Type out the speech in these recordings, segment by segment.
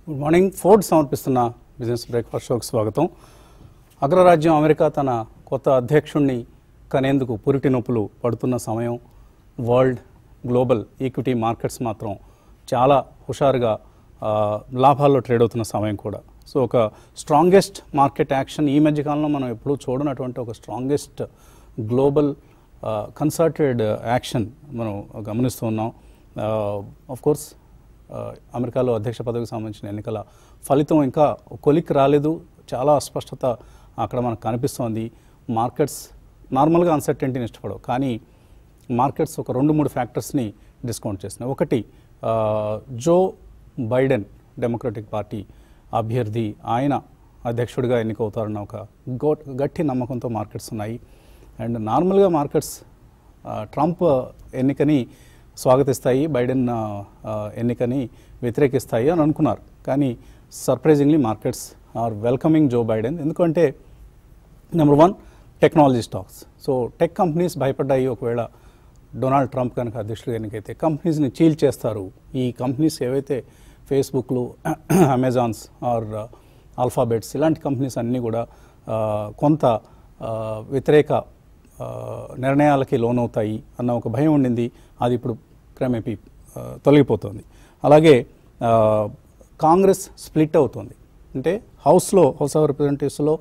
Good morning Ford సమర్పిస్తున్న business breakfast షోకి స్వాగతం అగ్రరాజ్యం అమెరికా తన కొత్త అధ్యక్షుణ్ణి కనేందుకు పురిటి నొప్పులు పడుతున్న సమయం వరల్డ్ గ్లోబల్ ఈక్విటీ మార్కెట్స్ మాత్రం చాలా హుషారుగా ఆ, లాభాల్లో ట్రేడ్ అవుతున్న సమయం కూడా సో ఒక స్ట్రాంగెస్ట్ మార్కెట్ యాక్షన్ ఈ మధ్య కాలంలో మనం ఎప్పుడూ చూడనటువంటి ఒక స్ట్రాంగెస్ట్ గ్లోబల్ కన్సర్టెడ్ యాక్షన్ మనం గమనిస్తూ ఉన్నాం ఆఫ్ కోర్స్ ఆ, అమెరికాలో అధ్యక్ష పదవికి సంబంధించిన ఎన్నికల ఫలితం ఇంకా కొలిక్కి రాలేదు చాలా అస్పష్టత అక్కడ మనకు కనిపిస్తోంది మార్కెట్స్ నార్మల్గా అన్సర్టెంటీని ఇష్టపడవు కానీ మార్కెట్స్ ఒక రెండు మూడు ఫ్యాక్టర్స్ని డిస్కౌంట్ చేసినాయి ఒకటి ఆ, జో బైడెన్ డెమోక్రటిక్ పార్టీ అభ్యర్థి ఆయన అధ్యక్షుడిగా ఎన్నికవుతారన్న ఒక గో గట్టి నమ్మకంతో మార్కెట్స్ ఉన్నాయి అండ్ నార్మల్గా మార్కెట్స్ ఆ, ట్రంప్ ఎన్నికని స్వాగతిస్తాయి బైడెన్ ఆ, ఆ, ఎన్నికని వ్యతిరేకిస్తాయి అని అనుకున్నారు కానీ surprisingly markets are welcoming Joe Biden ఎందుకంటే number one technology stocks so tech companies భయపడ్డాయి ఒకవేళ డొనాల్డ్ ట్రంప్ కనుక అధ్యక్షుడు ఎన్నికైతే కంపెనీస్ని చీల్ చేస్తారు ఈ కంపెనీస్ ఏవైతే ఫేస్బుక్లు అమెజాన్స్ ఆర్ ఆల్ఫాబెట్స్ ఇలాంటి కంపెనీస్ అన్నీ కూడా ఆ, కొంత ఆ, వ్యతిరేక ఆ, నిర్ణయాలకి లోనవుతాయి అన్న ఒక భయం ఉండింది అది ఇప్పుడు క్రమేపీ ఆ, తొలగిపోతుంది అలాగే ఆ, కాంగ్రెస్ స్ప్లిట్ అవుతుంది అంటే హౌస్లో హౌస్ ఆఫ్ రిప్రజెంటేటివ్స్లో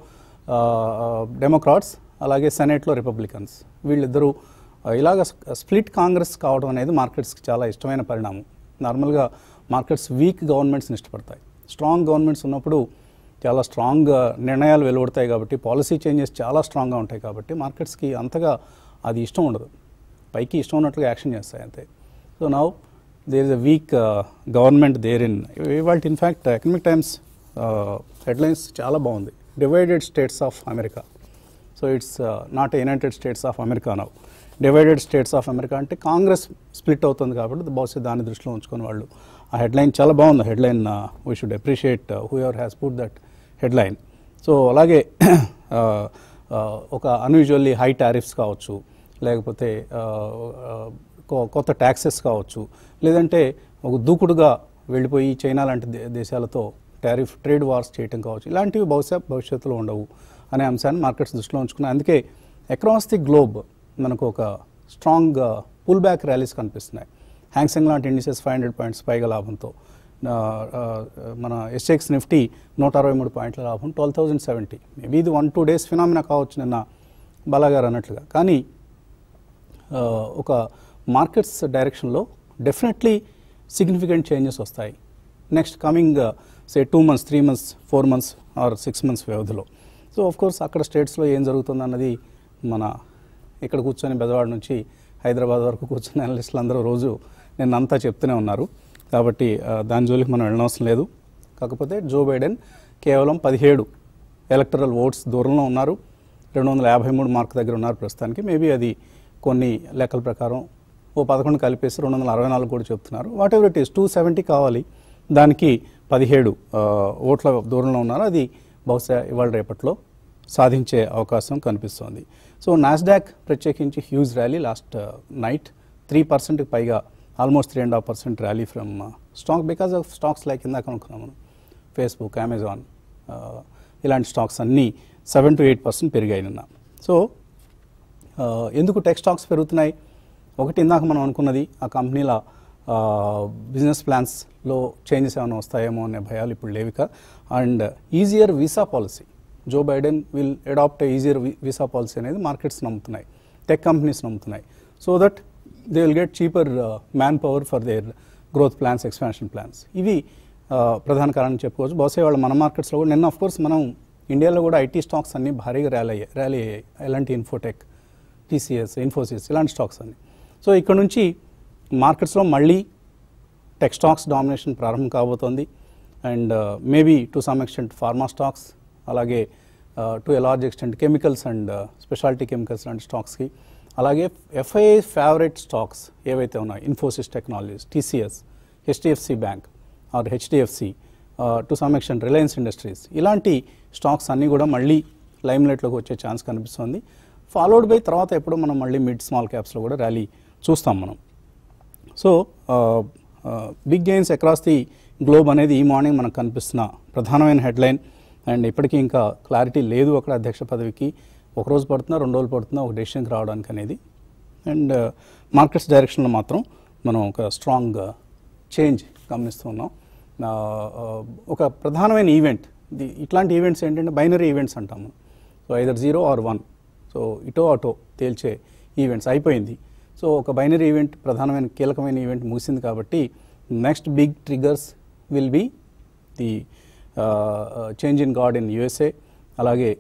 డెమోక్రాట్స్ అలాగే సెనేట్లో రిపబ్లికన్స్ వీళ్ళిద్దరూ ఆ, ఇలాగ స్ప్లిట్ కాంగ్రెస్ కావడం అనేది మార్కెట్స్కి చాలా ఇష్టమైన పరిణామం నార్మల్గా మార్కెట్స్ వీక్ గవర్నమెంట్స్ని ఇష్టపడతాయి స్ట్రాంగ్ గవర్నమెంట్స్ ఉన్నప్పుడు చాలా స్ట్రాంగ్ నిర్ణయాలు వెలువడతాయి కాబట్టి పాలసీ చేంజెస్ చాలా స్ట్రాంగ్గా ఉంటాయి కాబట్టి మార్కెట్స్కి అంతగా అది ఇష్టం ఉండదు పైకి ఇష్టం ఉన్నట్లుగా యాక్షన్ చేస్తాయి అంతే so now there is a weak government there in ఇవాళ ఇన్ఫ్యాక్ట్ ఎకనమిక్ టైమ్స్ హెడ్లైన్స్ చాలా బాగుంది divided states of America so it's not United States of America now divided states of America అంటే కాంగ్రెస్ స్ప్లిట్ అవుతుంది కాబట్టి బహుశా దాన్ని దృష్టిలో ఉంచుకొని వాళ్ళు ఆ హెడ్లైన్ చాలా బాగుంది headline we should appreciate whoever has put that headline so అలాగే ఆ, ఆ, ఒక అన్యూజువల్లీ హై టారిఫ్స్ కావచ్చు లేకపోతే ఆ, ఆ, కొ- కొత్త ట్యాక్సెస్ కావచ్చు లేదంటే ఒక దూకుడుగా వెళ్ళిపోయి చైనా లాంటి దే- దేశాలతో టారిఫ్ ట్రేడ్ వార్స్ చేయటం కావచ్చు ఇలాంటివి బహుశా భవిష్యత్తులో ఉండవు అనే అంశాన్ని మార్కెట్స్ దృష్టిలో ఉంచుకున్నాయి అందుకే అక్రాస్ ది గ్లోబ్ మనకు ఒక స్ట్రాంగ్ పుల్ బ్యాక్ ర్యాలీస్ కనిపిస్తున్నాయి హ్యాంగ్సెంగ్ లాంటి ఇండిసెస్ ఫైవ్ హండ్రెడ్ పాయింట్స్ పైగా లాభంతో ఆ, ఆ, మన ఎస్ఎక్స్ నిఫ్టీ నూట అరవై మూడు పాయింట్ల లాభం ట్వెల్వ్ థౌజండ్ సెవెంటీ మేబీ ఇది వన్ టూ డేస్ ఫినామినా కావచ్చు నిన్న బాలాగారు అన్నట్లుగా కానీ ఆ, ఒక మార్కెట్స్ డైరెక్షన్లో డెఫినెట్లీ సిగ్నిఫికెంట్ చేంజెస్ వస్తాయి next coming say two months three months four months or six months వ్యవధిలో సో ఆఫ్ కోర్స్ అక్కడ స్టేట్స్లో ఏం జరుగుతుంది అన్నది మన ఇక్కడ కూర్చొని బెదవాడ నుంచి హైదరాబాద్ వరకు కూర్చొని అనలిస్టులు అందరూ రోజు నిన్న అంతా చెప్తూనే ఉన్నారు కాబట్టి ఆ, దాని జోలికి మనం వెళ్ళనవసరం లేదు కాకపోతే జో బైడెన్ కేవలం పదిహేడు ఎలక్టరల్ ఓట్స్ దూరంలో ఉన్నారు రెండు వందల యాభై మూడు మార్క్ దగ్గర ఉన్నారు ప్రస్తుతానికి మేబీ అది కొన్ని లెక్కల ప్రకారం ఓ పదకొండు కలిపేసి రెండు వందల అరవై నాలుగు కూడా చెప్తున్నారు whatever it is two seventy కావాలి దానికి పదిహేడు ఆ, ఓట్ల దూరంలో ఉన్నారు అది బహుశా ఇవాళ రేపట్లో సాధించే అవకాశం కనిపిస్తోంది సో నాస్డాక్ ప్రత్యేకించి huge rally last night three పర్సెంట్కి పైగా almost three and half percent rally from stock because of stocks like ఇందాక అనుకున్నాం మనం ఫేస్బుక్ అమెజాన్ ఆ, ఇలాంటి స్టాక్స్ అన్నీ సెవెన్ టు ఎయిట్ పర్సెంట్ పెరిగాయి నిన్న సో ఆ, ఎందుకు టెక్ స్టాక్స్ పెరుగుతున్నాయి ఒకటి ఇందాక మనం అనుకున్నది ఆ కంపెనీల బిజినెస్ ప్లాన్స్లో చేంజెస్ ఏమైనా వస్తాయేమో అనే భయాలు ఇప్పుడు లేవిక and easier visa policy Joe Biden will adopt easier visa policy అనేది మార్కెట్స్ నమ్ముతున్నాయి టెక్ కంపెనీస్ నమ్ముతున్నాయి so that they will get cheaper manpower for their growth plans expansion plans ఇవి ఆ, ప్రధాన కారణం చెప్పుకోవచ్చు బహుశా వాళ్ళ మన మార్కెట్స్లో కూడా నిన్న ఆఫ్ కోర్స్ మనం ఇండియాలో కూడా ఐటీ స్టాక్స్ అన్నీ భారీగా ర్యాలీ అయ్యాయి ర్యాలీ అయ్యాయి ఎలాంటి ఇన్ఫోటెక్ టీసీఎస్ ఇన్ఫోసిస్ ఇలాంటి స్టాక్స్ అన్ని సో ఇక్కడ నుంచి మార్కెట్స్లో మళ్ళీ టెక్ స్టాక్స్ డామినేషన్ ప్రారంభం కాబోతోంది and maybe to some extent pharma stocks అలాగే to a large extent chemicals and speciality chemicals లాంటి స్టాక్స్కి అలాగే ఎఫ్ఐఐ ఫేవరెట్ స్టాక్స్ ఏవైతే ఉన్నాయో Infosys Technologies TCS HDFC bank or HDFC to some extent Reliance Industries ఇలాంటి స్టాక్స్ అన్నీ కూడా మళ్ళీ లైమ్లైట్లోకి వచ్చే ఛాన్స్ కనిపిస్తుంది ఫాలోడ్ బై తర్వాత ఎప్పుడో మనం మళ్ళీ మిడ్ స్మాల్ క్యాప్స్లో కూడా ర్యాలీ చూస్తాం మనం so big gains across the globe అనేది ఈ మార్నింగ్ మనకు కనిపిస్తున్న ప్రధానమైన హెడ్లైన్ అండ్ ఇప్పటికీ ఇంకా క్లారిటీ లేదు అక్కడ అధ్యక్ష పదవికి ఒక రోజు పడుతుందా రెండు రోజులు పడుతుందా ఒక డెసిషన్కి రావడానికి అనేది అండ్ మార్కెట్స్ డైరెక్షన్లో మాత్రం మనం ఒక స్ట్రాంగ్ చేంజ్ గమనిస్తూ ఉన్నాం ఆ, ఆ, ఒక ప్రధానమైన ఈవెంట్ ఇది ఇట్లాంటి ఈవెంట్స్ ఏంటంటే బైనరీ ఈవెంట్స్ అంటాము so either zero or one so ఇటో అటో తేల్చే ఈవెంట్స్ అయిపోయింది సో ఒక బైనరీ ఈవెంట్ ప్రధానమైన కీలకమైన ఈవెంట్ ముగిసింది కాబట్టి next big triggers will be the change in guard in USA అలాగే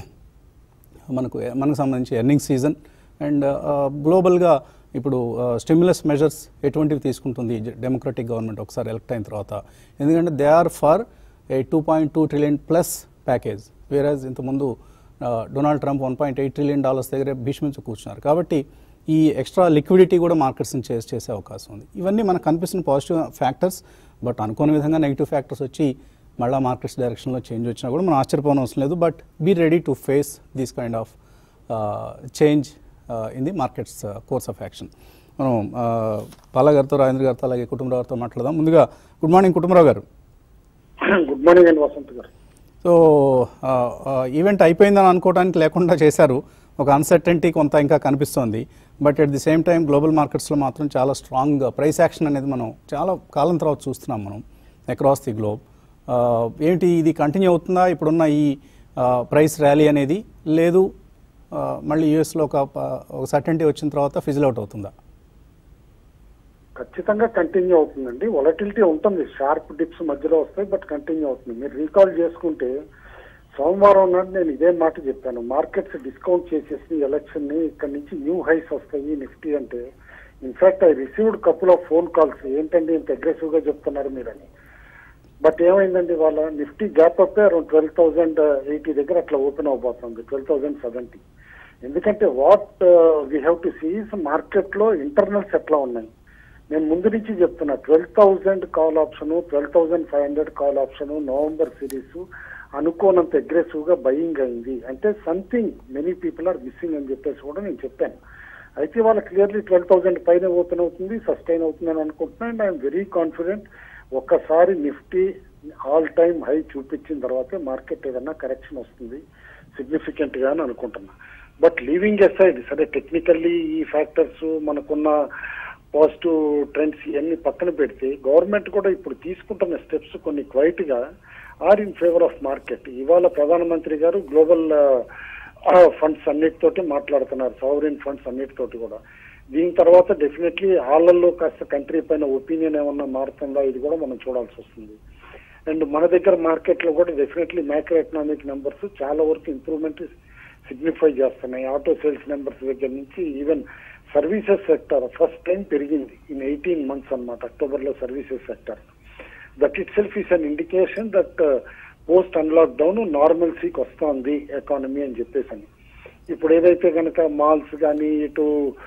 మనకు మనకు సంబంధించి ఎర్నింగ్ సీజన్ అండ్ గ్లోబల్గా ఇప్పుడు స్టిమ్యులస్ మెజర్స్ ఎటువంటివి తీసుకుంటుంది డెమోక్రటిక్ గవర్నమెంట్ ఒకసారి ఎలక్ట్ అయిన తర్వాత ఎందుకంటే they are for a two point two trillion plus package వేరేజ్ ఇంతకుముందు Donald Trump one point eight trillion dollars దగ్గర భీష్మించి కూర్చున్నారు కాబట్టి ఈ ఎక్స్ట్రా లిక్విడిటీ కూడా మార్కెట్స్ని చేసి చేసే అవకాశం ఉంది ఇవన్నీ మనకు కనిపిస్తున్న పాజిటివ్ ఫ్యాక్టర్స్ బట్ అనుకోని విధంగా నెగిటివ్ ఫ్యాక్టర్స్ వచ్చి మళ్ళీ మార్కెట్స్ డైరెక్షన్లో చేంజ్ వచ్చినా కూడా మనం ఆశ్చర్యపోవడం అవసరం లేదు but be ready to face these kind of change in the markets course of action మనం పాలా గారితో రాజేంద్ర గారితో అలాగే కుటుంబరావు గారితో మాట్లాడదాం ముందుగా గుడ్ మార్నింగ్ కుటుంబరావు గారు గుడ్ మార్నింగ్ అండి వసంత్ గారు సో ఈవెంట్ అయిపోయిందని అనుకోవడానికి లేకుండా చేశారు ఒక అన్సర్టెంటీ కొంత ఇంకా కనిపిస్తోంది but at the same time global మార్కెట్స్లో మాత్రం చాలా స్ట్రాంగ్ ప్రైస్ యాక్షన్ అనేది మనం చాలా కాలం తర్వాత చూస్తున్నాం మనం అక్రాస్ ది గ్లోబ్ ఏంటి ఇది కంటిన్యూ అవుతుందా ఇప్పుడున్న ఈ ప్రైస్ ర్యాలీ అనేది లేదు ఆ, మళ్ళీ యూఎస్లో ఒక ప- ఒక సర్టెంటీ వచ్చిన తర్వాత ఫిజిల్ అవుట్ అవుతుందా ఖచ్చితంగా కంటిన్యూ అవుతుందండి వొలటిలిటీ ఉంటుంది షార్ప్ డిప్స్ మధ్యలో వస్తాయి బట్ కంటిన్యూ అవుతుంది మీరు రీకాల్ చేసుకుంటే సోమవారం నాడు నేను ఇదే మాట చెప్పాను మార్కెట్స్ డిస్కౌంట్ చేసేసి ఎలక్షన్ ని ఇక్కడ నుంచి న్యూ హైస్ వస్తాయి నిఫ్టీ అంటే in fact I received couple of phone calls ఏంటండి ఇంత అగ్రెసివ్ గా చెప్తున్నారు మీరని బట్ ఏమైందండి వాళ్ళ Nifty gap up around twelve thousand eighty దగ్గర అట్లా ఓపెన్ అవబోతుంది ట్వెల్వ్ థౌసండ్ సెవెంటీ ఎందుకంటే what we have to sees market లో ఇంటర్నల్స్ ఎట్లా ఉన్నాయి నేను ముందు నుంచి చెప్తున్నా twelve thousand call option twelve thousand five hundred call option November series అనుకోనంత అగ్రెసివ్ గా బయింగ్ అయింది అంటే something many people are missing అని చెప్పేసి కూడా నేను చెప్పాను అయితే వాళ్ళ క్లియర్లీ ట్వెల్వ్ థౌసండ్ పైన ఓపెన్ అవుతుంది సస్టైన్ అవుతుందని అనుకుంటున్నాను అండ్ ఐఎమ్ వెరీ కాన్ఫిడెంట్ ఒక్కసారి నిఫ్టీ ఆల్ టైమ్ హై చూపించిన తర్వాతే మార్కెట్ ఏదన్నా కరెక్షన్ వస్తుంది సిగ్నిఫికెంట్ గా అని అనుకుంటున్నా బట్ లీవింగ్ ఎసైడ్ సరే టెక్నికల్లీ ఈ ఫ్యాక్టర్స్ మనకున్న పాజిటివ్ ట్రెండ్స్ ఇవన్నీ పక్కన పెడితే గవర్నమెంట్ కూడా ఇప్పుడు తీసుకుంటున్న స్టెప్స్ కొన్ని క్వైట్ గా are in favour of market ఇవాళ ప్రధానమంత్రి గారు గ్లోబల్ ఫండ్స్ అన్నిటితోటి మాట్లాడుతున్నారు సావరిన్ ఫండ్స్ అన్నిటితోటి కూడా దీని తర్వాత డెఫినెట్లీ హాళ్లలో కాస్త కంట్రీ పైన ఒపీనియన్ ఏమన్నా మారుతుందా ఇది కూడా మనం చూడాల్సి వస్తుంది అండ్ మన దగ్గర మార్కెట్ లో కూడా డెఫినెట్లీ మైక్రో ఎకనామిక్ నెంబర్స్ చాలా వరకు ఇంప్రూవ్మెంట్ సిగ్నిఫై చేస్తున్నాయి ఆటో సేల్స్ నెంబర్స్ దగ్గర నుంచి even services sector first time పెరిగింది ఇన్ ఎయిటీన్ మంత్స్ అన్నమాట అక్టోబర్ లో services sector that itself is an indication that post unlock down నార్మల్సీకి వస్తోంది ఎకానమీ అని చెప్పేసి అని ఇప్పుడు ఏదైతే కనుక మాల్స్ కానీ ఇటు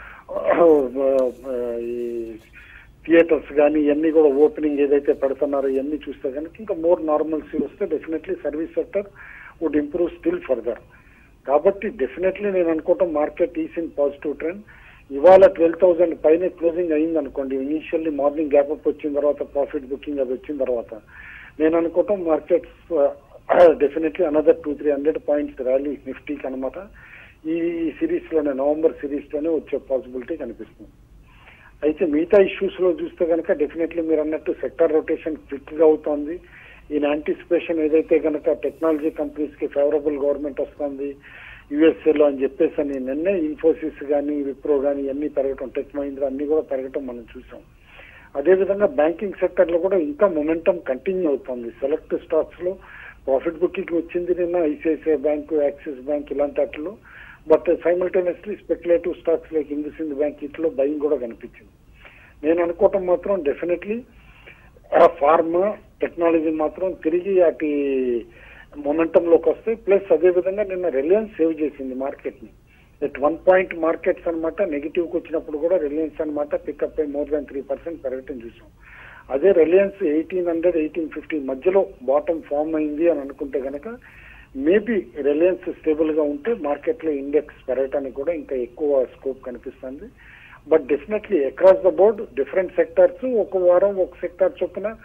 ఈ థియేటర్స్ కానీ ఇవన్నీ కూడా ఓపెనింగ్ ఏదైతే పెడుతున్నారో ఇవన్నీ చూస్తే కనుక ఇంకా మోర్ నార్మల్సీ వస్తే definitely service sector would improve still further కాబట్టి డెఫినెట్లీ నేను అనుకోవటం market is in positive trend ఇవాళ ట్వెల్వ్ థౌసండ్ పైన క్లోజింగ్ అయింది అనుకోండి ఇనీషియల్లీ మార్నింగ్ గ్యాప్ అప్ వచ్చిన తర్వాత ప్రాఫిట్ బుకింగ్ అది వచ్చిన తర్వాత నేను అనుకోవటం markets definitely another two three hundred points rally నిఫ్టీకి అనమాట ఈ సిరీస్ లోనే నవంబర్ సిరీస్ లోనే వచ్చే పాసిబిలిటీ కనిపిస్తుంది అయితే మిగతా ఇష్యూస్ లో చూస్తే కనుక డెఫినెట్లీ మీరు అన్నట్టు సెక్టర్ రొటేషన్ క్విక్ గా అవుతోంది ఈయన యాంటిసిపేషన్ ఏదైతే కనుక టెక్నాలజీ కంపెనీస్ కి ఫేవరబుల్ గవర్నమెంట్ వస్తుంది యుఎస్ఏ లో అని చెప్పేసి అని నిన్నే ఇన్ఫోసిస్ కానీ విప్రో కానీ ఇవన్నీ పెరగటం టెక్ మహీంద్రా అన్ని కూడా పెరగటం మనం చూసాం అదేవిధంగా బ్యాంకింగ్ సెక్టర్ లో కూడా ఇంకా మొమెంటం కంటిన్యూ అవుతుంది సెలెక్ట్ స్టాక్స్ లో ప్రాఫిట్ బుకింగ్ వచ్చింది నిన్న ఐసిఐసిఐ బ్యాంక్ యాక్సిస్ బ్యాంక్ ఇలాంటి వాటిలో but simultaneously speculative stocks like IndusInd bank ఇట్లో బయింగ్ కూడా కనిపించింది నేను అనుకోవటం మాత్రం డెఫినెట్లీ ఫార్మా టెక్నాలజీ మాత్రం తిరిగి అటు మొమెంటం లోకి వస్తాయి ప్లస్ అదే విధంగా నిన్న రిలయన్స్ సేవ్ చేసింది మార్కెట్ ని ఎట్ వన్ పాయింట్ మార్కెట్స్ అనమాట నెగిటివ్ కి వచ్చినప్పుడు కూడా రిలయన్స్ అనమాట పికప్ అయి మోర్ దాన్ త్రీ పర్సెంట్ పెరగటం చూసాం అదే Reliance eighteen hundred eighteen fifty మధ్యలో బాటమ్ ఫామ్ అయింది అని అనుకుంటే గనక మేబీ రిలయన్స్ స్టేబుల్ గా ఉంటే మార్కెట్ లో ఇండెక్స్ పెరగటానికి కూడా ఇంకా ఎక్కువ స్కోప్ కనిపిస్తుంది but definitely across the board different sectors ఒక వారం ఒక సెక్టార్ చొప్పున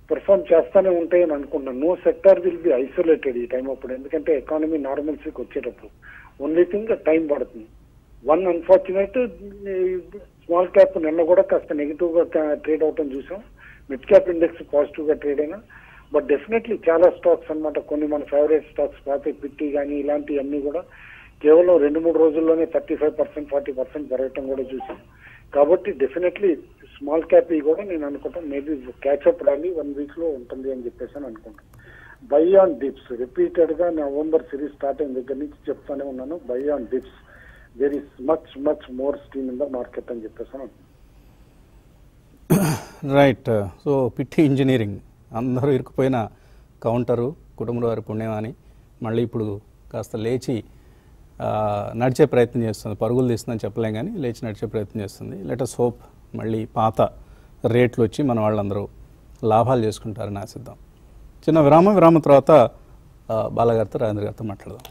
పెర్ఫామ్ చేస్తానే ఉంటాయని అనుకుంటున్నాను no sector will be isolated ఈ టైం అప్పుడు ఎందుకంటే ఎకానమీ నార్మల్సీకి వచ్చేటప్పుడు ఓన్లీ థింగ్ టైం పడుతుంది వన్ అన్ఫార్చునేట్ స్మాల్ క్యాప్ నిన్న కూడా కాస్త నెగిటివ్ గా ట్రేడ్ అవటం చూసాం మిడ్ క్యాప్ ఇండెక్స్ పాజిటివ్ గా ట్రేడ్ అయినా బట్ డెఫినెట్లీ చాలా స్టాక్స్ అన్నమాట కొన్ని మన ఫేవరెట్ స్టాక్స్ పాతే పిట్టి కానీ ఇలాంటివన్నీ కూడా కేవలం రెండు మూడు రోజుల్లోనే thirty five percent forty percent పెరగటం కూడా చూసాం కాబట్టి డెఫినెట్లీ స్మాల్ క్యాప్ కూడా నేను అనుకుంటాను maybe catch up rally one week లో ఉంటుంది అని చెప్పేసి అని అనుకుంటాను బై ఆన్ డిప్స్ రిపీటెడ్ గా నవంబర్ సిరీస్ స్టార్ట్ అయిన దగ్గర నుంచి చెప్తానే ఉన్నాను buy on dips there is much much more steam in the market అని చెప్పేసి అని అనుకుంటున్నాను. రైట్ సో పిట్టి ఇంజనీరింగ్ అందరూ ఇరుక్కుపోయిన కౌంటరు కుటుంబం వారి పుణ్యమాని మళ్ళీ ఇప్పుడు కాస్త లేచి ఆ, నడిచే ప్రయత్నం చేస్తుంది పరుగులు తీస్తుందని చెప్పలేం కానీ లేచి నడిచే ప్రయత్నం చేస్తుంది లెటస్ హోప్ మళ్ళీ పాత రేట్లు వచ్చి మన వాళ్ళందరూ లాభాలు చేసుకుంటారని ఆశిద్దాం చిన్న విరామం విరామం తర్వాత ఆ, బాలగారితో రాజేంద్ర గారితో మాట్లాడదాం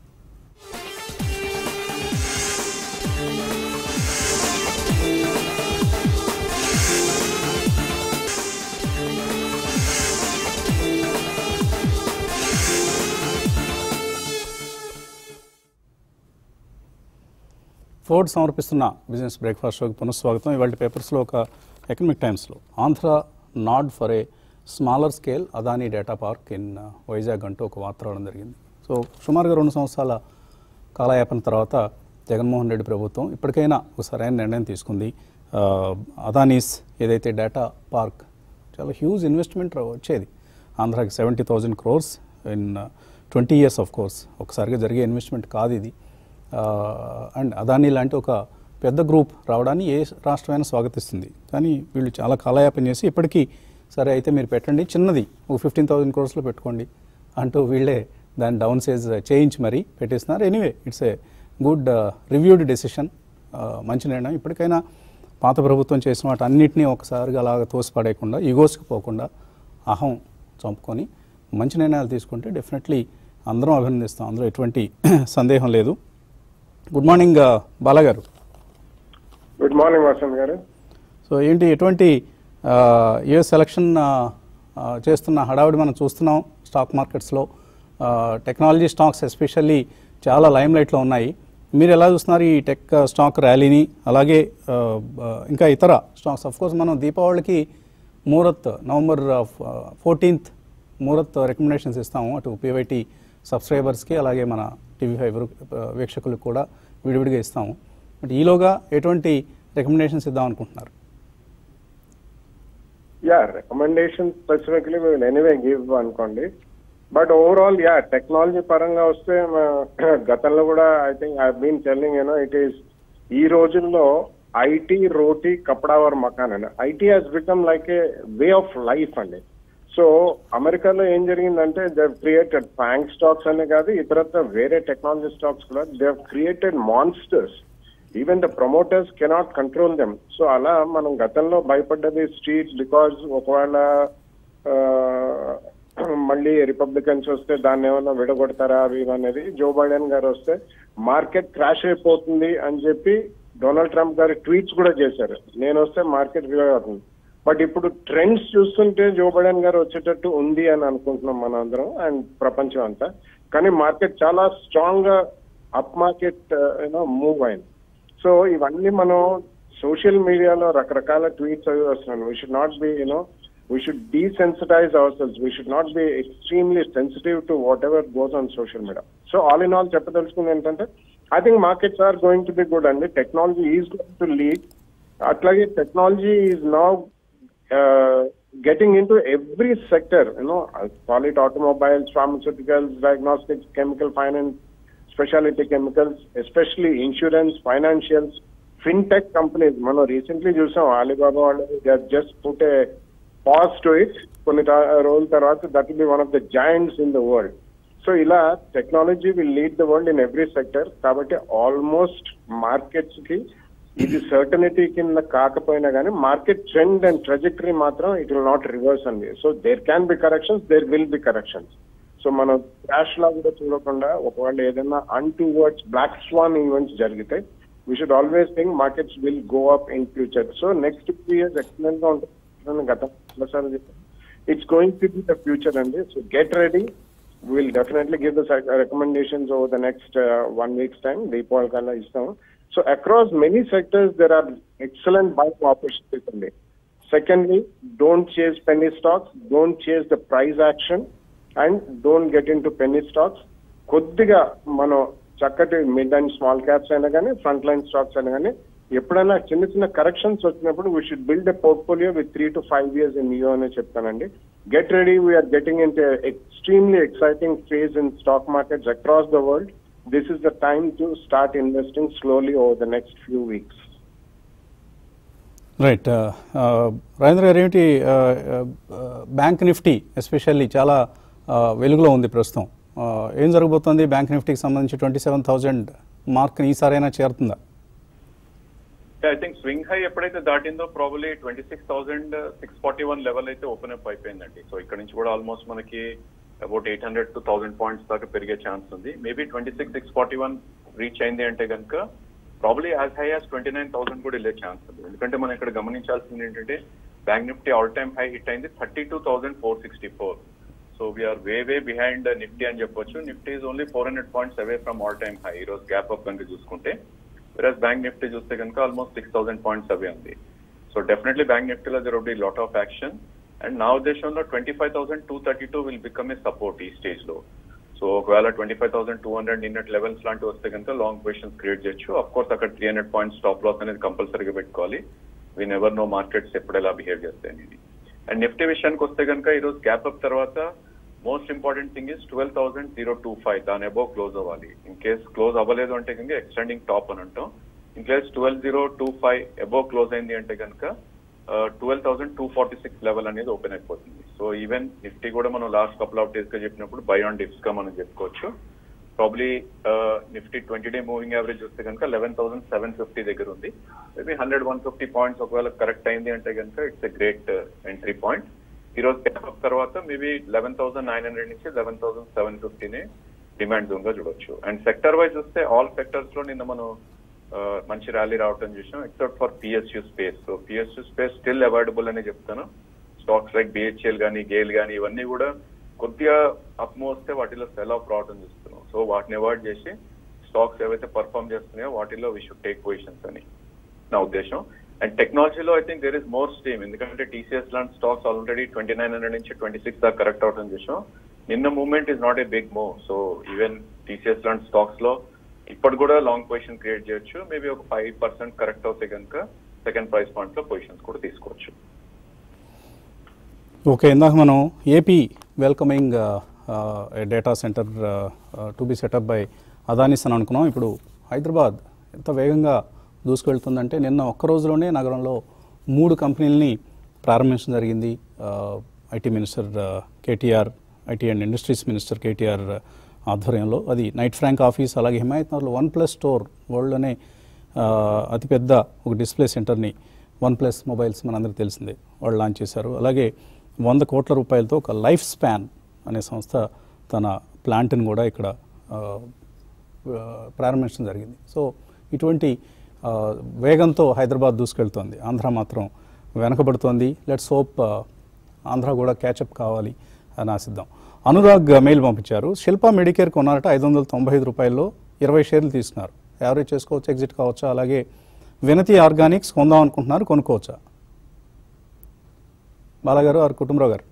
ఫోర్డ్ సమర్పిస్తున్న బిజినెస్ బ్రేక్ఫాస్ట్ షోకి పునఃస్వాగతం ఇవాళ పేపర్స్లో ఒక ఎకనమిక్ టైమ్స్లో Andhra nod for a smaller scale Adani data park in Vizag అంటూ ఒక వార్త రావడం జరిగింది సో సుమారుగా రెండు సంవత్సరాల కాలయాపన తర్వాత జగన్మోహన్ రెడ్డి ప్రభుత్వం ఇప్పటికైనా ఒక సరైన నిర్ణయం తీసుకుంది ఆ, అదానీస్ ఏదైతే డేటా పార్క్ చాలా హ్యూజ్ ఇన్వెస్ట్మెంట్ వచ్చేది ఆంధ్రాకి seventy thousand crores in twenty years of course ఒకసారిగా జరిగే ఇన్వెస్ట్మెంట్ కాదు ఇది అండ్ అదానీ లాంటి ఒక పెద్ద గ్రూప్ రావడాన్ని ఏ రాష్ట్రమైనా స్వాగతిస్తుంది కానీ వీళ్ళు చాలా కాలయాపన చేసి ఇప్పటికీ సరే అయితే మీరు పెట్టండి చిన్నది ఒక ఫిఫ్టీన్ థౌసండ్ క్రోర్స్లో పెట్టుకోండి అంటూ వీళ్ళే దాన్ని డౌన్ సైజ్ చేయించి మరీ పెట్టేస్తున్నారు anyway it's a good reviewed decision మంచి నిర్ణయం ఇప్పటికైనా పాత ప్రభుత్వం చేసిన వాటి అన్నింటినీ ఒకసారిగా అలాగ తోసిపడేయకుండా ఈగోస్కి పోకుండా అహం చంపుకొని మంచి నిర్ణయాలు తీసుకుంటే డెఫినెట్లీ అందరం అభినందిస్తాం అందులో ఎటువంటి సందేహం లేదు గుడ్ మార్నింగ్ బాలగారు గుడ్ మార్నింగ్ వసంత్ గారు సో ఏంటి ఎటువంటి యుఎస్ ఎలక్షన్ చేస్తున్న హడావిడి మనం చూస్తున్నాం స్టాక్ మార్కెట్స్లో టెక్నాలజీ స్టాక్స్ ఎస్పెషల్లీ చాలా లైమ్ లైట్లో ఉన్నాయి మీరు ఎలా చూస్తున్నారు ఈ టెక్ స్టాక్ ర్యాలీని అలాగే ఆ, ఆ, ఇంకా ఇతర స్టాక్స్ ఆఫ్ కోర్స్ మనం దీపావళికి Muhurat November fourteenth Muhurat recommendations ఇస్తాము అటు పివైటీ సబ్స్క్రైబర్స్కి అలాగే మన టీవీ ఫైవ్ వీక్షకులకు కూడా విడివిడిగా ఇస్తాము బట్ ఈలోగా ఎటువంటి రికమెండేషన్స్ ఇద్దాం అనుకుంటున్నారు yeah recommendation specifically will anyway give అనుకోండి బట్ ఓవరాల్ యా టెక్నాలజీ పరంగా వస్తే మా- గతంలో కూడా I think I been telling you know it is ఈ రోజుల్లో ఐటీ రోటీ కపడావర్ మకాన్ అండి IT has become like a way of life అండి సో అమెరికాలో ఏం జరిగిందంటే దే క్రియేటెడ్ బ్యాంక్ స్టాక్స్ అనే కాదు ఇతరత్ర వేరే టెక్నాలజీ స్టాక్స్ కూడా they created monsters even the promoters cannot control them so అలా మనం గతంలో భయపడ్డది స్ట్రీట్ బికాజ్ ఒకవేళ ఆ, మళ్ళీ రిపబ్లికన్స్ వస్తే దాన్ని ఏమైనా విడగొడతారా అవి ఇవి అనేది జో బైడెన్ గారు వస్తే మార్కెట్ క్రాష్ అయిపోతుంది అని చెప్పి డొనాల్డ్ ట్రంప్ గారు ట్వీట్స్ కూడా చేశారు నేను వస్తే మార్కెట్ రివైవ్ అవుతుంది బట్ ఇప్పుడు ట్రెండ్స్ చూస్తుంటే జో బైడెన్ గారు వచ్చేటట్టు ఉంది అని అనుకుంటున్నాం మన అందరం అండ్ ప్రపంచం అంతా కానీ మార్కెట్ చాలా స్ట్రాంగ్ గా అప్ మార్కెట్ యూనో మూవ్ అయింది సో ఇవన్నీ మనం సోషల్ మీడియాలో రకరకాల ట్వీట్స్ అవి వస్తున్నాను we should not be you know we should desensitize ourselves we should not be extremely sensitive to whatever goes on social media so all in all చెప్పదలుచుకుంది ఏంటంటే I think markets are going to be good అండి technology is going to lead అట్లాగే technology is now getting into every sector, you know, I call it automobiles, pharmaceuticals, diagnostics, chemical finance, specialty chemicals, especially insurance, financials, fintech companies. మనం recently చూసాం Alibaba వాళ్ళు just put a pause to it కొన్ని తా- రోజుల తర్వాత that will be one of the giants in the world so ఇలా technology will lead the world in every sector కాబట్టి almost markets కి ఇది సర్టనిటీ కింద కాకపోయినా కానీ మార్కెట్ ట్రెండ్ అండ్ ట్రెజెక్టరీ మాత్రం ఇట్ విల్ నాట్ రివర్స్ అండి so there can be corrections there will be corrections so మనం క్రాష్ లా కూడా చూడకుండా ఒకవేళ ఏదైనా untoward black swan events జరిగితే we should always think markets will go up in future so next two years excellent గా ఉంటుంది గత సార్లు చెప్పాను it's going to be the future అండి so get ready will definitely give the recommendations over the next one weeks time Deepavali కల్లా ఇస్తాం so across many sectors there are excellent buy opportunities అండి secondly don't chase penny stocks don't chase the price action and don't get into penny stocks కొద్దిగా మనం చక్కటి mid and small caps అయినా కానీ front line stocks అయినా కానీ ఎప్పుడైనా చిన్న చిన్న కరెక్షన్స్ వచ్చినప్పుడు we should build a portfolio with three to five years in నియో అని చెప్తానండి get ready we're getting in extremely exciting phase in stock markets across the world this is the time to start investing slowly over the next few weeks right Rajendra గారు ఏమిటి bank Nifty especially చాలా ఆ, వెలుగులో ఉంది ప్రస్తుతం ఆ, ఏం జరగబోతోంది బ్యాంక్ నిఫ్టీకి సంబంధించి ట్వంటీ సెవెన్ థౌజండ్ మార్క్ని ఈసారైనా చేరుతుందా ఐ థింక్ స్వింగ్ హై ఎప్పుడైతే దాటిందో probably twenty six thousand six forty one level అయితే ఓపెన్ అప్ అయిపోయిందండి సో ఇక్కడ నుంచి కూడా ఆల్మోస్ట్ మనకి about eight hundred to thousand points దాకా పెరిగే ఛాన్స్ ఉంది maybe twenty six six forty one reach అయింది అంటే కనుక probably as high as twenty nine thousand కూడా వెళ్ళే ఛాన్స్ ఉంది ఎందుకంటే మనం ఇక్కడ గమనించాల్సింది ఏంటంటే bank Nifty all time high hit అయింది thirty two thousand four sixty four so we're way way behind Nifty అని చెప్పొచ్చు Nifty is only four hundred points away from all time high ఈ రోజు గ్యాప్ అప్ కనుక చూసుకుంటే వెరాజ్ bank Nifty చూస్తే కనుక almost six thousand points away ఉంది సో డెఫినెట్లీ బ్యాంక్ నిఫ్టీలో there be lot of action and నా ఉద్దేశంలో twenty five thousand two thirty two will become a support ఈ స్టేజ్ లో సో ఒకవేళ twenty five thousand two hundred నిన్నట్ levels లాంటివి వస్తే కనుక లాంగ్ పొజిషన్స్ క్రియేట్ చేయొచ్చు అఫ్ కోర్స్ అక్కడ three hundred points stop loss అనేది కంపల్సరీగా పెట్టుకోవాలి వీ నెవర్ నో మార్కెట్స్ ఎప్పుడు ఎలా బిహేవ్ చేస్తాయి అనేది అండ్ నిఫ్టీ విషయానికి వస్తే కనుక ఈ రోజు గ్యాప్ అప్ తర్వాత most important thing is twelve thousand zero two five దాని అబౌవ్ క్లోజ్ అవ్వాలి ఇన్ కేస్ క్లోజ్ అవ్వలేదు అంటే కనుక ఎక్స్టెండింగ్ టాప్ అని అంటాం in case twelve zero two five above close అయింది అంటే కనుక twelve thousand two forty six level అనేది ఓపెన్ అయిపోతుంది సో ఈవెన్ నిఫ్టీ కూడా మనం లాస్ట్ కపుల్ ఆఫ్ డేస్ గా చెప్పినప్పుడు బై ఆన్ డిప్స్ గా మనం చెప్పుకోవచ్చు probably Nifty twenty day moving average చూస్తే కనుక లెవెన్ థౌసండ్ సెవెన్ ఫిఫ్టీ దగ్గర ఉంది maybe hundred one fifty points ఒకవేళ కరెక్ట్ అయింది అంటే కనుక it's a great entry point ఈ రోజు గ్యాప్ అప్ తర్వాత maybe eleven thousand nine hundred నుంచి లెవెన్ థౌసండ్ సెవెన్ ఫిఫ్టీని డిమాండ్ జోన్ గా చూడొచ్చు అండ్ సెక్టర్ వైజ్ చూస్తే ఆల్ సెక్టర్స్ లో నిన్న మనం ఆ, మంచి ర్యాలీ రావటం చూసాం except for PSU space so PSU space still available అని చెప్తాను స్టాక్స్ లైక్ బిహెచ్ఎల్ కానీ గేల్ కానీ ఇవన్నీ కూడా కొద్దిగా అప్ వస్తే వాటిలో సెల్ ఆఫ్ రావటం చూస్తున్నాం సో వాటిని అవాయిడ్ చేసి స్టాక్స్ ఏవైతే పర్ఫామ్ చేస్తున్నాయో వాటిలో వీ షుడ్ టేక్ పొజిషన్స్ అని నా ఉద్దేశం అండ్ టెక్నాలజీలో I think there is more steam ఎందుకంటే టీసీఎస్ లాంటి stocks already twenty nine hundred నుంచి ట్వంటీ సిక్స్ దాకా కరెక్ట్ అవడం చూసాం నిన్న movement is not a big move so even TCS లాంటి స్టాక్స్ లో ఇప్పుడు కూడా లాంగ్ పొజిషన్ క్రియేట్ చేయొచ్చు మేబీ ఒక ఫైవ్ పర్సెంట్ కరెక్ట్ అవుతే కనుక సెకండ్ ప్రైస్ పాయింట్ లో పొజిషన్స్ కూడా తీసుకోవచ్చు ఓకే ఇందాక మనం AP welcoming data center to be setup by అదానిస్ అని అనుకున్నాం ఇప్పుడు హైదరాబాద్ ఎంత వేగంగా దూసుకెళ్తుందంటే నిన్న ఒక్క రోజులోనే నగరంలో మూడు కంపెనీలని ప్రారంభించడం జరిగింది IT minister KTR IT and industries minister KTR ఆధ్వర్యంలో అది నైట్ ఫ్రాంక్ ఆఫీస్ అలాగే హిమాయత్ నగర్లో వన్ ప్లస్ స్టోర్ వరల్డ్లోనే ఆ, అతిపెద్ద ఒక డిస్ప్లే సెంటర్ని వన్ ప్లస్ మొబైల్స్ మనందరికీ తెలిసిందే వాళ్ళు లాంచ్ చేశారు అలాగే వంద కోట్ల రూపాయలతో ఒక లైఫ్ స్పాన్ అనే సంస్థ తన ప్లాంట్ని కూడా ఇక్కడ ఆ, ఆ, ప్రారంభించడం జరిగింది సో ఇటువంటి ఆ, వేగంతో హైదరాబాద్ దూసుకెళ్తోంది ఆంధ్ర మాత్రం వెనకబడుతోంది లెట్స్ హోప్ ఆంధ్ర కూడా క్యాచప్ కావాలి అని ఆశిద్దాం అనురాగ్ మెయిల్ పంపించారు శిల్ప మెడికేర్ కొన్నారట ఐదు వందల తొంభై ఐదు రూపాయల్లో ఇరవై షేర్లు తీసుకున్నారు యావరేజ్ చేసుకోవచ్చు ఎగ్జిట్ కావచ్చా అలాగే వినతి ఆర్గానిక్స్ కొందాం అనుకుంటున్నారు కొనుక్కోవచ్చా బాలగారు ఆర్ కుటుంబరావు గారు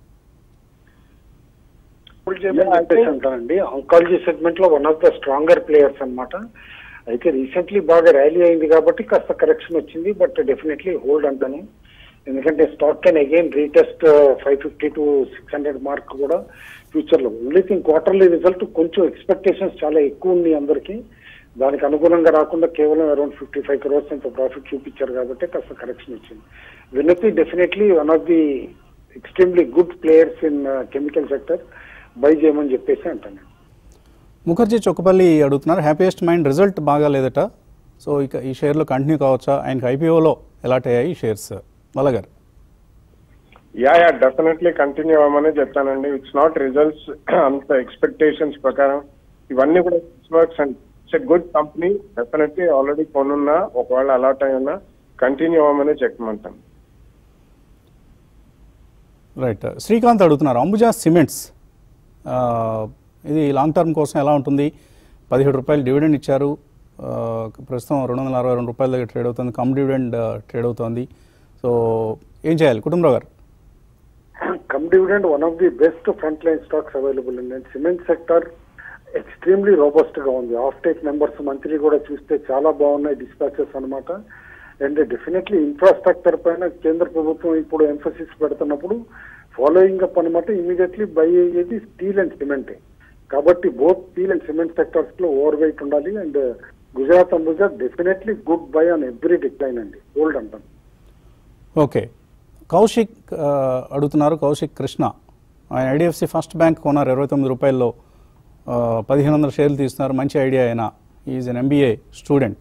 చెప్పేసి అంటానండి ఆంకాలజీ సెగ్మెంట్ లో one of the stronger players అన్నమాట అయితే రీసెంట్లీ బాగా ర్యాలీ అయింది కాబట్టి కాస్త కరెక్షన్ వచ్చింది బట్ డెఫినెట్లీ హోల్డ్ అంటాను ఎందుకంటే stock can again retest five fifty to six hundred mark కూడా ఫ్యూచర్ లో ఓన్లీ థింగ్ క్వార్టర్లీ రిజల్ట్ కొంచెం ఎక్స్పెక్టేషన్స్ చాలా ఎక్కువ ఉంది అందరికి దానికి అనుగుణంగా రాకుండా కేవలం అరౌండ్ ఫిఫ్టీ ఫైవ్ క్రోర్స్ అంత ప్రాఫిట్ చూపించారు కాబట్టి కాస్త కరెక్షన్ వచ్చింది వినతి definitely one of the extremely good players in chemical sector buy చేయమని చెప్పేసి అంటాను ముఖర్జీ చొక్కపల్లి అడుగుతున్నారు హ్యాపీయెస్ట్ మైండ్ రిజల్ట్ బాగా లేదట సో ఇక ఈ షేర్లో కంటిన్యూ కావచ్చా ఆయనకి ఐపీఓలో ఎలాట్ అయ్యాయి ఈ షేర్స్ బాలగారు యా యా డెఫినెట్లీ కంటిన్యూ అవ్వమని చెప్తానండి ఇట్స్ నాట్ రిజల్ట్స్ అంత ఎక్స్పెక్టేషన్స్ ప్రకారం ఇవన్నీ కూడా works and it's a good company definitely already కొనున్నా ఒకవేళ అలాట్ అయి ఉన్నా కంటిన్యూ అవ్వమని చెప్పమంటాను రైట్ శ్రీకాంత్ అడుగుతున్నారు అంబుజా సిమెంట్స్ ఆ, ఇది లాంగ్ టర్మ్ కోసం ఎలా ఉంటుంది పదిహేడు రూపాయలు డివిడెండ్ ఇచ్చారు ఆ, ప్రస్తుతం రెండు వందల అరవై రెండు రూపాయల దగ్గర ట్రేడ్ అవుతుంది కమ్ డివిడెండ్ ట్రేడ్ అవుతుంది సో ఏం చేయాలి కుటుంబరావు గారు come dividend one of the best front line stocks available అండి సిమెంట్ సెక్టర్ ఎక్స్ట్రీమ్లీ రోబస్ట్ గా ఉంది ఆఫ్ టేక్ నెంబర్స్ మంత్లీ కూడా చూస్తే చాలా బాగున్నాయి డిస్పాచెస్ అన్నమాట అండ్ డెఫినెట్లీ ఇన్ఫ్రాస్ట్రక్చర్ పైన కేంద్ర ప్రభుత్వం ఇప్పుడు ఎంఫసిస్ పెడుతున్నప్పుడు ఫాలోయింగ్ అప్ అనమాట ఇమీడియట్లీ బై అయ్యేది స్టీల్ అండ్ సిమెంట్ కాబట్టి both steel and cement sectors లో ఓవర్ వెయిట్ ఉండాలి and Gujarat Ambuja definitely good buy on every decline అండి ఓల్డ్ అంటాం ఓకే కౌశిక్ ఆ, అడుగుతున్నారు కౌశిక్ కృష్ణ ఆయన ఐడిఎఫ్సి ఫస్ట్ బ్యాంక్ కొన్నారు ఇరవై తొమ్మిది రూపాయల్లో ఆ, పదిహేను వందల షేర్లు తీస్తున్నారు మంచి ఐడియా ఆయన is an MBA student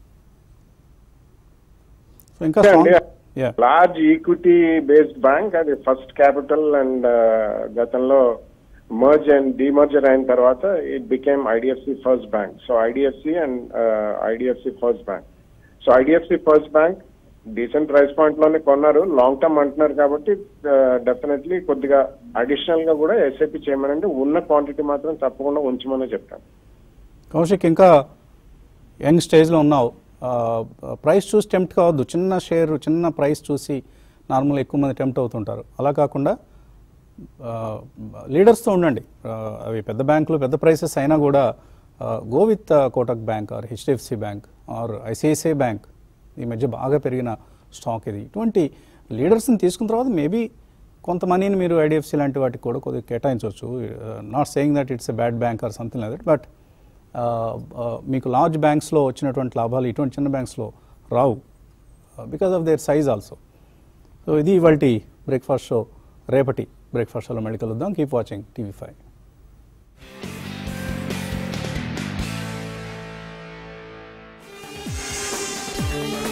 so ఇంకా yeah large equity based bank అది ఫస్ట్ క్యాపిటల్ అండ్ గతంలో మర్జ్ అండ్ డిమర్జర్ అయిన తర్వాత it became IDFC first bank so IDFC and IDFC first bank so IDFC first bank decent price point లోనే కొన్నారు long term అంటున్నారు కాబట్టి definitely కొద్దిగా అడిషనల్ గా కూడా ఎస్ఐపి చేయమనండి ఉన్న క్వాంటిటీ మాత్రం తప్పకుండా ఉంచమని చెప్తాను కౌశిక్ ఇంకా యంగ్ స్టేజ్లో ఉన్నావు ఆ, ప్రైస్ చూసి టెంప్ట్ కావద్దు చిన్న షేర్ చిన్న ప్రైస్ చూసి నార్మల్ ఎక్కువ మంది టెంప్ట్ అవుతుంటారు అలా కాకుండా లీడర్స్తో ఉండండి ఆ, అవి పెద్ద బ్యాంకులు పెద్ద ప్రైసెస్ అయినా కూడా go with Kotak bank or HDFC bank or ICICI bank ఈ మధ్య బాగా పెరిగిన స్టాక్ ఇది ఇటువంటి లీడర్స్ని తీసుకున్న తర్వాత మేబీ కొంత మనీని మీరు ఐడిఎఫ్సి లాంటి వాటికి కూడా కొద్దిగా కేటాయించవచ్చు not saying that it's a bad bank or something like that but మీకు లార్జ్ బ్యాంక్స్లో వచ్చినటువంటి లాభాలు ఇటువంటి చిన్న బ్యాంక్స్లో రావు because of their size also so ఇది ఇవాళ బ్రేక్ఫాస్ట్ షో రేపటి బ్రేక్ఫాస్ట్ షోలో మళ్ళీ కలుద్దాం keep watching TV five Thank